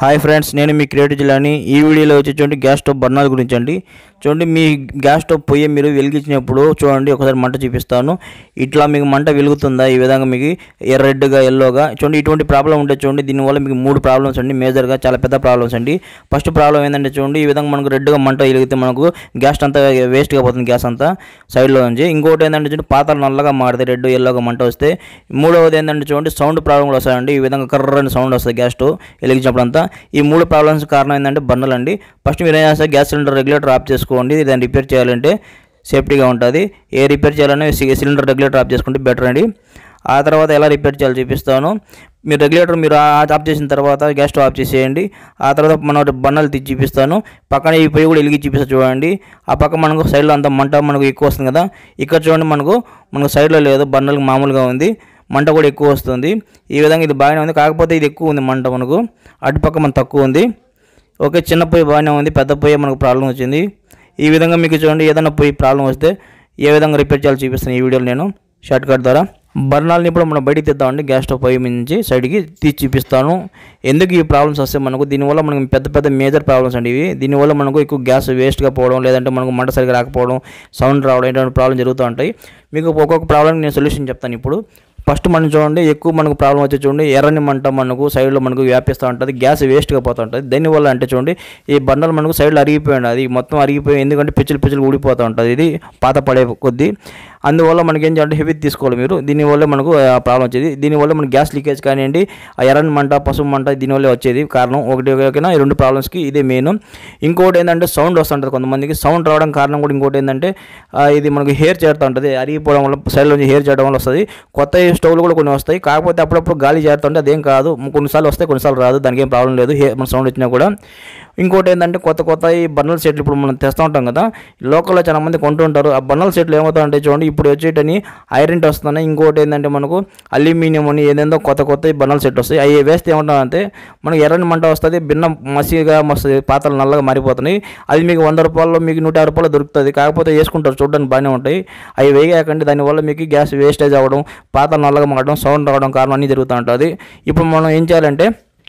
hi friends నేను మీ creative జిల్లాని ఈ వీడియోలో వచ్చి చూడండి గ్యాస్ స్టవ్ బర్నర్ గురించి అండి చూడండి మీ గ్యాస్ స్టవ్ పొయ్యి మీరు వెలిగించినప్పుడు చూడండి ఒకసారి మంట చూపిస్తాను ఇట్లా మీకు మంట వెలుగుతుందా ఈ విధంగా మీకు రెడ్గా ఎల్లోగా చూడండి ఇటువంటి ప్రాబ్లం ఉంటే చూడండి దీనివల్ల మీకు మూడు ప్రాబ్లమ్స్ అండి మేజర్గా చాలా పెద్ద ప్రాబ్లమ్స్ అండి ఫస్ట్ ప్రాబ్లం ఏంటంటే చూడండి ఈ విధంగా మనకు రెడ్గా మంట వెలిగితే మనకు గ్యాస్ అంతా వేస్ట్గా పోతుంది గ్యాస్ అంతా సైడ్లో నుంచి ఇంకోటి ఏంటంటే చూడండి పాత్రలు నల్లగా మారుతాయి రెడ్ ఎల్లోగా మంట వస్తే మూడవది ఏంటంటే చూడండి సౌండ్ ప్రాబ్లం కూడా వస్తాయండి ఈ విధంగా కర్రని సౌండ్ వస్తుంది గ్యాస్ స్టవ్ వెలిగించినప్పుడు అంతా ఈ మూడు ప్రాబ్లమ్స్ కారణం ఏంటంటే బర్నల్ అండి ఫస్ట్ మీరు ఏం చేస్తారు గ్యాస్ సిలిండర్ రెగ్యులేటర్ ఆఫ్ చేసుకోండి దాన్ని రిపేర్ చేయాలంటే సేఫ్టీగా ఉంటుంది ఏ రిపేర్ చేయాలనే సి- సిలిండర్ రెగ్యులేటర్ ఆఫ్ చేసుకుంటే బెటర్ అండి ఆ తర్వాత ఎలా రిపేర్ చేయాలో చూపిస్తాను మీరు రెగ్యులేటర్ మీరు ఆ- ఆఫ్ చేసిన తర్వాత గ్యాస్ స్టవ్ ఆఫ్ చేసేయండి ఆ తర్వాత మనం బన్నలు తీసి చూపిస్తాను పక్కన ఈ పొయ్యి కూడా వెలిగి చూపిస్తా చూడండి ఆ పక్క మనకు సైడ్లో అంత మంట మనకు ఎక్కువ వస్తుంది కదా ఇక్కడ చూడండి మనకు మనకు సైడ్లో లేదు బన్నలకు మామూలుగా ఉంది మంట కూడా ఎక్కువ వస్తుంది ఈ విధంగా ఇది బాగానే ఉంది కాకపోతే ఇది ఎక్కువ ఉంది మంట మనకు అటుపక్క మన తక్కువ ఉంది ఓకే చిన్న పొయ్యి బాగానే ఉంది పెద్ద పొయ్యి మనకు ప్రాబ్లం వచ్చింది ఈ విధంగా మీకు చూడండి ఏదైనా పొయ్యి ప్రాబ్లం వస్తే ఏ విధంగా రిపేర్ చేయాలో చూపిస్తాను ఈ వీడియోలో నేను షార్ట్ కట్ ద్వారా బర్నాల్ని ఇప్పుడు మనం బయటికి తెద్దామండి గ్యాస్ స్టవ్ పొయ్యి మీద నుంచి సైడ్కి తీసి చూపిస్తాను ఎందుకు ఈ ప్రాబ్లమ్స్ వస్తాయి మనకు దీనివల్ల మనకు పెద్ద పెద్ద మేజర్ ప్రాబ్లమ్స్ అండి ఇవి దీనివల్ల మనకు ఎక్కువ గ్యాస్ వేస్ట్గా పోవడం లేదంటే మనకు మంట సరిగా రాకపోవడం సౌండ్ రావడం ఇటువంటి ప్రాబ్లం జరుగుతూ ఉంటాయి మీకు ఒక్కొక్క ప్రాబ్లం నేను సొల్యూషన్ చెప్తాను ఇప్పుడు ఫస్ట్ మనం చూడండి ఎక్కువ మనకు ప్రాబ్లం వచ్చి చూడండి ఎర్రని మంట మనకు సైడ్లో మనకు వ్యాపిస్తూ ఉంటుంది గ్యాస్ వేస్ట్గా పోతూ ఉంటుంది దీనివల్ల అంటే చూడండి ఈ బండలు మనకు సైడ్లో అరిగిపోయింది అది మొత్తం అరిగిపోయి ఎందుకంటే పిచ్చులు పిచ్చులు ఊడిపోతూ ఉంటుంది ఇది పాత పడే కొద్దీ అందువల్ల మనకి ఏం చేయాలంటే హెవీ తీసుకోవాలి మీరు దీనివల్ల మనకు ప్రాబ్లం వచ్చేది దీనివల్ల మనకి గ్యాస్ లీకేజ్ కానివ్వండి ఆ ఎర్రని మంట పసుపు మంట దీనివల్ల వచ్చేది కారణం ఒకటి ఒకటినా ఈ రెండు ప్రాబ్లమ్స్కి ఇదే మెయిన్ ఇంకోటి ఏంటంటే సౌండ్ వస్తుంటుంది కొంతమందికి సౌండ్ రావడం కారణం కూడా ఇంకోటి ఏంటంటే ఆ, ఇది మనకు హెయిర్ చేరుతూ ఉంటుంది అరిగిపోవడం వల్ల సైడ్ నుంచి హెయిర్ చేయడం వల్ల వస్తుంది కొత్త స్టవ్లు కూడా కొన్ని వస్తాయి కాకపోతే అప్పుడప్పుడు గాలి చేరుతుంటే అదేం కాదు కొన్నిసార్లు వస్తాయి కొన్నిసార్లు రాదు దానికి ఏం ప్రాబ్లం లేదు హే మన సౌండ్ వచ్చినా కూడా ఇంకోటి ఏంటంటే కొత్త కొత్త ఈ బర్నల్ సెట్లు ఇప్పుడు మనం తెస్తూ ఉంటాం కదా లోకల్లో చాలా మంది కొంటుంటారు ఆ బర్నల్ సెట్లు ఏమవుతాయంటే చూడండి ఇప్పుడు వచ్చేటని ఐరన్ వస్తున్నాయి ఇంకోటి ఏంటంటే మనకు అల్యూమినియం అని ఏదేందో కొత్త కొత్త ఈ బర్నల్ సెట్ వస్తాయి అవి వేస్తే ఏమంటామంటే మనకు ఎర్రని మంట వస్తుంది భిన్న మసిగా వస్తుంది పాత్రలు నల్లగా మారిపోతున్నాయి అది మీకు వంద రూపాయలు మీకు నూట యాభై రూపాయలు దొరుకుతుంది కాకపోతే వేసుకుంటారు చూడడానికి బాగానే ఉంటాయి అవి వేయకండి దానివల్ల మీకు గ్యాస్ వేస్టేజ్ అవ్వడం పాత్రలు నల్లగా మారడం సౌండ్ రావడం కారణం అన్నీ జరుగుతూ ఉంటుంది ఇప్పుడు మనం ఏం చేయాలంటే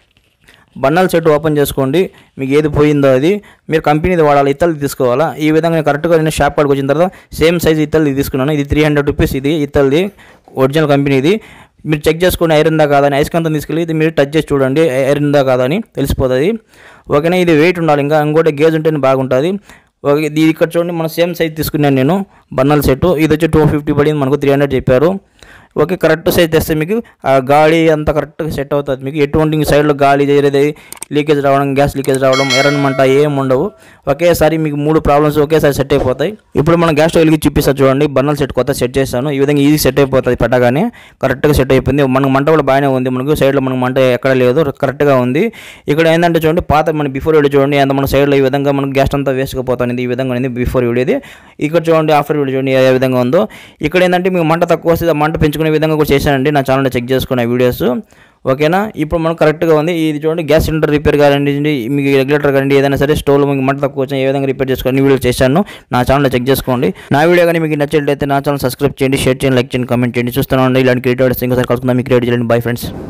బండల్ సెట్ ఓపెన్ చేసుకోండి మీకు ఏది పోయిందో అది మీరు కంపెనీది వాడాలి ఇత్తలు తీసుకోవాలా ఈ విధంగా నేను కరెక్ట్గా నేను షాప్ కాడికి వచ్చిన తర్వాత సేమ్ సైజ్ ఇత్తలు తీసుకున్నాను ఇది త్రీ హండ్రెడ్ రూపీస్ ఇది ఇత్తల్ది ఒరిజినల్ కంపెనీది మీరు చెక్ చేసుకోండి ఐరన్ దా కాదని ఐస్కాంతం తీసుకెళ్ళి ఇది మీరు టచ్ చేసి చూడండి ఐరన్ దా కాదా అని తెలిసిపోతుంది ఓకేనా ఇది వెయిట్ ఉండాలి ఇంకా ఇంకోటి గేజ్ ఉంటేనే బాగుంటుంది ఓకే ఇది ఇక్కడ చూడండి మన సేమ్ సైజ్ తీసుకున్నాను నేను బన్నల్ సెట్ ఇది వచ్చి టూ ఫిఫ్టీ పడింది మనకు త్రీ హండ్రెడ్ చెప్పారు ఓకే కరెక్ట్ సైజ్ తెస్తే మీకు ఆ గాలి అంతా కరెక్ట్గా సెట్ అవుతుంది మీకు ఎటువంటి సైడ్లో గాలి చేరేది లీకేజ్ రావడం గ్యాస్ లీకేజ్ రావడం ఎర్రని మంట ఏం ఉండవు ఒకేసారి మీకు మూడు ప్రాబ్లమ్స్ ఒకేసారి సెట్ అయిపోతాయి ఇప్పుడు మనం గ్యాస్ స్టవ్ వెలిగి చూపిస్తా చూడండి బర్నల్ సెట్ కొత్త సెట్ చేశాను ఈ విధంగా ఈజీ సెట్ అయిపోతుంది పెట్టగానే కరెక్ట్గా సెట్ అయిపోయింది మనకు మంట కూడా బాగానే ఉంది మనకు సైడ్లో మనకు మంట ఎక్కడ లేదు కరెక్ట్గా ఉంది ఇక్కడ ఏంటంటే చూడండి పాత మన బిఫోర్ వీడియో చూడండి ఎంత మన సైడ్లో ఈ విధంగా మనకు గ్యాస్ అంతా వేస్ట్గా పోతుంది ఈ విధంగా ఉంది బిఫోర్ వీడియోది ఇక్కడ చూడండి ఆఫ్టర్ వీడియో చూడండి ఏ విధంగా ఉందో ఇక్కడ ఏంటంటే మీకు మంట తక్కువ వస్తుంది ఆ మంట పెంచుకునే విధంగా కూడా చేశానండి నా ఛానల్లో చెక్ చేసుకున్న వీడియోస్ ఓకేనా ఇప్పుడు మనకు కరెక్ట్గా ఉంది ఇది చూడండి గ్యాస్ సిలిండర్ రిపేర్ కానివ్వండి మీకు రెగ్యులేటర్ కానివ్వండి ఏదైనా సరే స్టవ్లో మీకు మంట తక్కువ వచ్చినా ఏ విధంగా రిపేర్ చేసుకోండి వీడియో చేశాను నా ఛానల్లో చెక్ చేసుకోండి నా వీడియో కానీ మీకు నచ్చినట్లయితే నా ఛానల్ సబ్స్క్రైబ్ చేయండి షేర్ చేయండి లైక్ చేయండి కామెంట్ చేయండి చూస్తున్నాను ఇలాంటి క్రియేటివ్ ఇంకోసారి కలుసుకుందాం మీ క్రియేట్ చేయండి బై ఫ్రెండ్స్